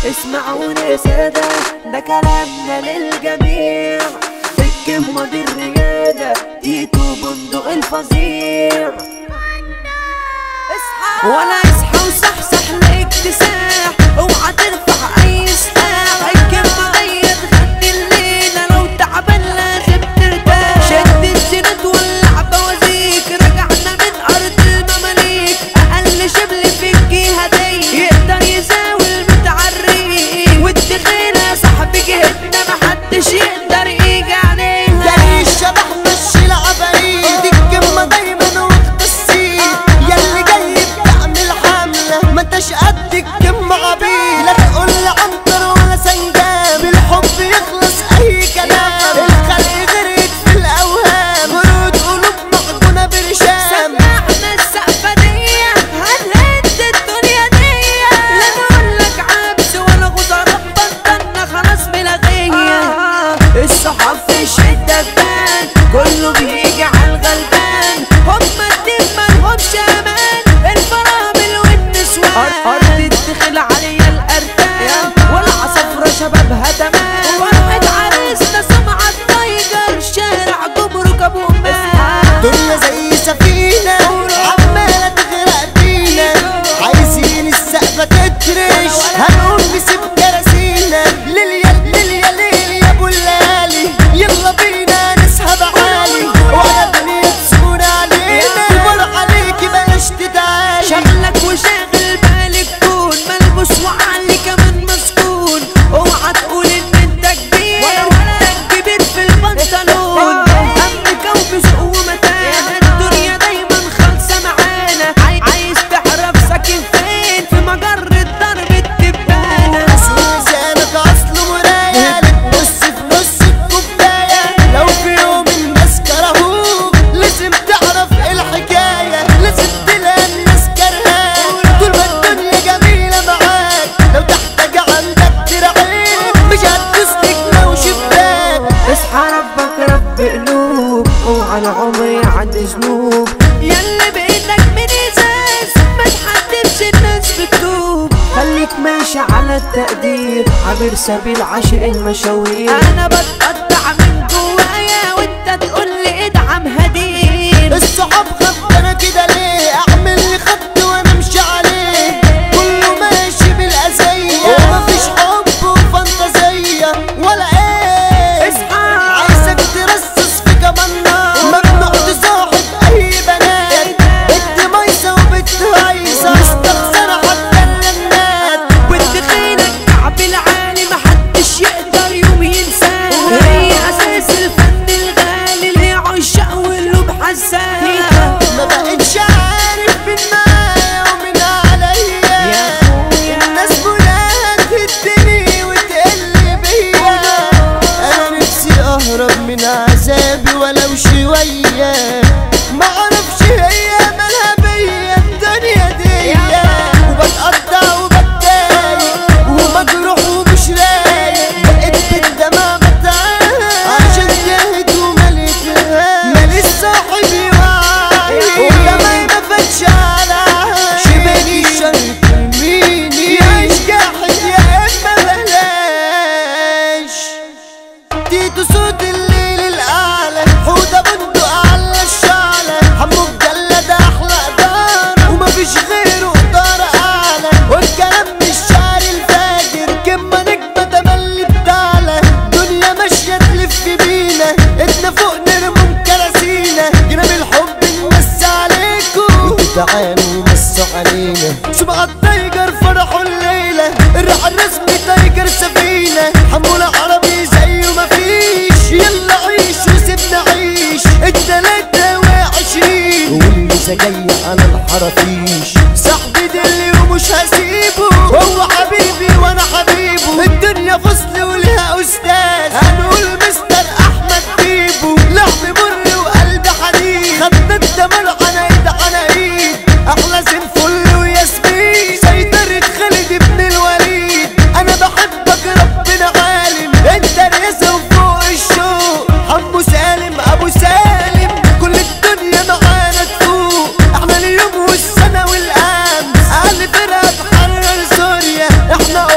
اسمعوني سادة ده كلامنا للجميع في القمة دي الريادة تيتو بندق الفظيع اصحى ولا اصحى وصحصح لاكتساح اوعى ترفع اي سلاح الكلمة دي تغني الليلة لو تعبان لازم ترتاح شد الزناد ولع بوازيك رجعنا من ارض المماليك اقل شبل في الجهة دي يقدر يزاول متعريك والتخيل يا صاحبي جهتنا محدش يقدر يجي عليها جاي الشبح مشي العفاريت الكلمة دايما واخد السيد ياللي جاي بتعمل حملة ما انتش قد الكلمة عبيد لا تقول لي عنتر ولا سنجاب بالحب يخلص اي كلام الخلق غرق في الاوهام ورود قلوب معجونة برشام سمعنا السقفة دي هنهد الدنيا دي لا نقول لك عبس ولا غزارة بطلنا خلاص ملغية الصحاب في الشدة تبان كله بيجي على الغلبان هما الدين مالهمش امان الفرامل والنسوان ارض الدخل عليا الارتان والعصفرة شبابها تمام واحد عريسنا سمعة التايجر شارع جمرك ابو امام دنيا زي سفينة عمالة تغرق بينا عايزين السقفة تترش هنقوم نسيب كراسينا ليليا ليليا ليليا ابو الليالي يلا بينا نسحب عالي وعلى دنيا تسكن علينا البر عليكي بلاش تتعالي شغلك وشاغل بالك كون ملبوس وعلي كمان مسكون اوعى تقول ان انت كبير انت كبير في البنطلون امك وبذوق ومتانة الدنيا دايما خالصة معانا عاي- عايز تعرف ساكن فين في مجرة ضرب التبانة لسانك اصله مراية نص في نص الكوباية لو في يوم الناس كرهوك لازم تعرف ايه الحكاية لازم تلاقي الناس كرهاك طول ما الدنيا جميلة معاك لو تحتاج عندك ترعيك مش هتدوس لو وشباك اصحى ربك رب قلوب وعلى عمري عندي ذنوب ياللي بايدك من ازاز ما تحددش الناس بتوب خليك ماشي على التقدير عبر سبيل عاشق المشاوير انا بتقطع من جوايا وانت تقول لي ادعم هدير الصحاب خف انا كده ليه اعمل لي خط وانا امشي عليه كله ماشي بالاذية ومفيش حب وفانتازية ولا ايه اصحى عايزك ترصص في كمان نار ممنوع تصاحب اي بنات بنت ميسة وبنت هايصة مستخسرة حتى الرنات والتخينة الكعب العالي محدش يقدر يوم ينساه هي اساس الفن الغالي اللي عشاق واللي بحساه ما بقتش عارف مين معايا ومين عليا يا أخويا. الناس كلها تهدني وتقل بيا انا نفسي اهرب من عذابي ولو شويه ما اعرفش هي مالها بيا الدنيا دي وبتقطع وبتضايق ومجروح ومش رايق بقيت بالدمع بتعاني عشان جهد ومليتها ماليش صاحبي وعي وكمان ما فاتش على شبالي الشر ترميني يعيش جاحد يا اما بلاش تيتو صوت الليل الاعلى حوده بندق على الشعلة حمو مجلد احلى دار ومفيش غيره قدار اعلى والكلام مش شعر الفاجر كلمة نجمة تملي بتعلى دنيا ماشية تلف بينا ادنا فوق نرمم كراسينا جناب الحب نمس عليكم تعالوا مسوا علينا سبقة التايجر فرحوا الليلة الراحة الرسمي تايجر سفينة حمولة عربي زيه مفيش يلا عيش وسيبنا عيش التلاتة وعشرين والميزة جاية على الحرافيش صاحبي دلي ومش هسيبه هو حبيبي وانا حبيبه الدنيا فصل ولها استاذ هنقول مستر احمد بيبو لحم مر وقلب حديد خدنا الدمر على ايد على ايد احلى زين فل وياسمين سيطرة خالد ابن الوليد انا بحبك ربنا عالم انت رزق وفوق الشوق حمو سالم ابو سالم كل الدنيا معانا تفوق احنا اليوم والسنة والامس اهل فرقة تحرر سوريا احنا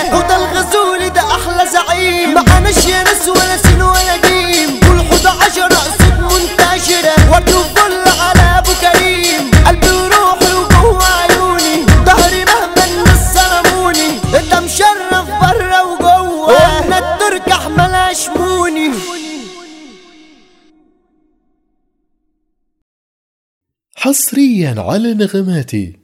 وده الغزول ده احلى زعيم معناش يا ناس ولا سين ولا جيم كل حوض عشرة صوت منتشرة ورد وفل على ابو كريم قلبي وروحي وجوه عيوني ظهري مهما الناس ظلموني انت مشرف بره وجوه قلنا الترك احمل اشموني حصريا على نغماتي